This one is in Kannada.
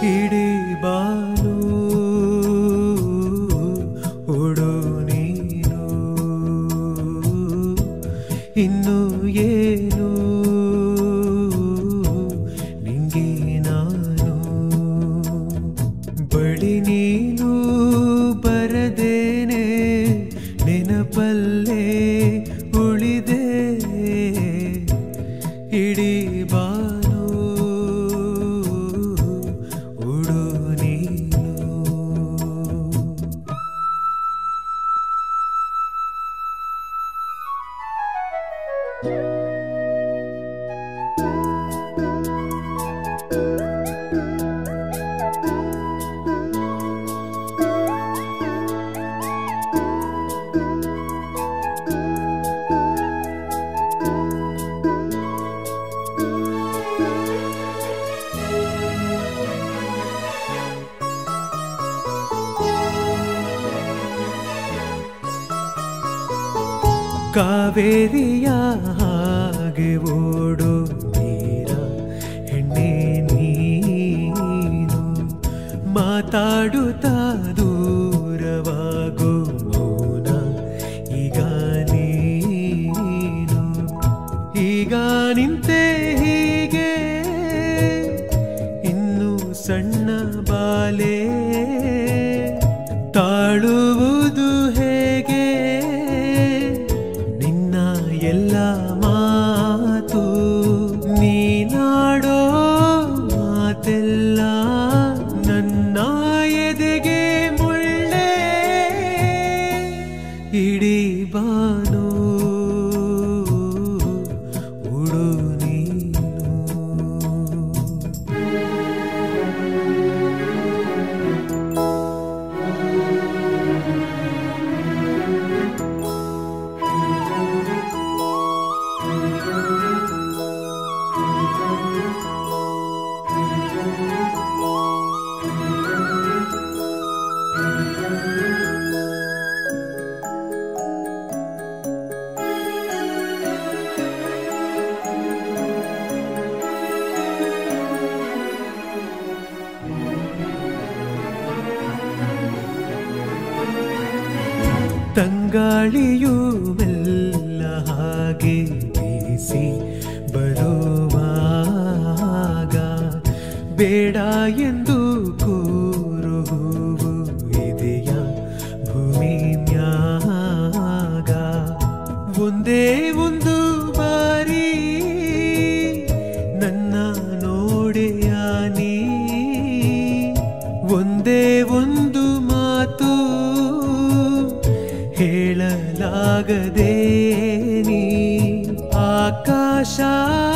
ಇಡೀ ಬಾನು ಉಡು ನೀನು ಇನ್ನು ಏನು ನಿಂಗೆ ನಾನು ಬಳಿ ನೀನು ಬರದೇನೆ ನೆನಪಲ್ಲೇ ಉಳಿದೆ ಇಡೀ ಬಾನು ಉಡು ನೀನು ಕಾವೇರಿಯ ಹಾಗೆ ಓಡು ನೀರ ಹೆಣ್ಣೆ ನೀನು ಮಾತಾಡುತ್ತಾ ದೂರವಾಗೋ ಮೌನ ಈಗ ನೀನು ಈಗ ನಿಂತೆ ಹೀಗೆ ಇನ್ನು ಸಣ್ಣ ಬಾಲೆ ತಾಳುವುದು ಹೇಗೆ ನಿನ್ನ ಎಲ್ಲ ಮಾತು ನೀನಾಡೋ ಮಾತೆಲ್ಲ ನನ್ನ ಎದೆಗೆ ಮುಳ್ಳೆ ಇಡೀ ಬಾನು ಉಡು ನೀನು ತಂಗಾಳಿಯು ಮೆಲ್ಲ ಹಾಗೆ ಬೀಸಿ ಬರುವಾಗ ಬೇಡ ಎಂದು ಕೂರು ಹೂವು ಇದೆಯ ಭೂಮಿ ಮ್ಯಾಗ ಒಂದೇ ಒಂದು ಬಾರಿ ನನ್ನ ನೋಡೆಯ ನೀ ಒಂದೇ ಒಂದು ಮಾತು ಹೇಳಲಾಗದೆ ನೀ ಆಕಾಶ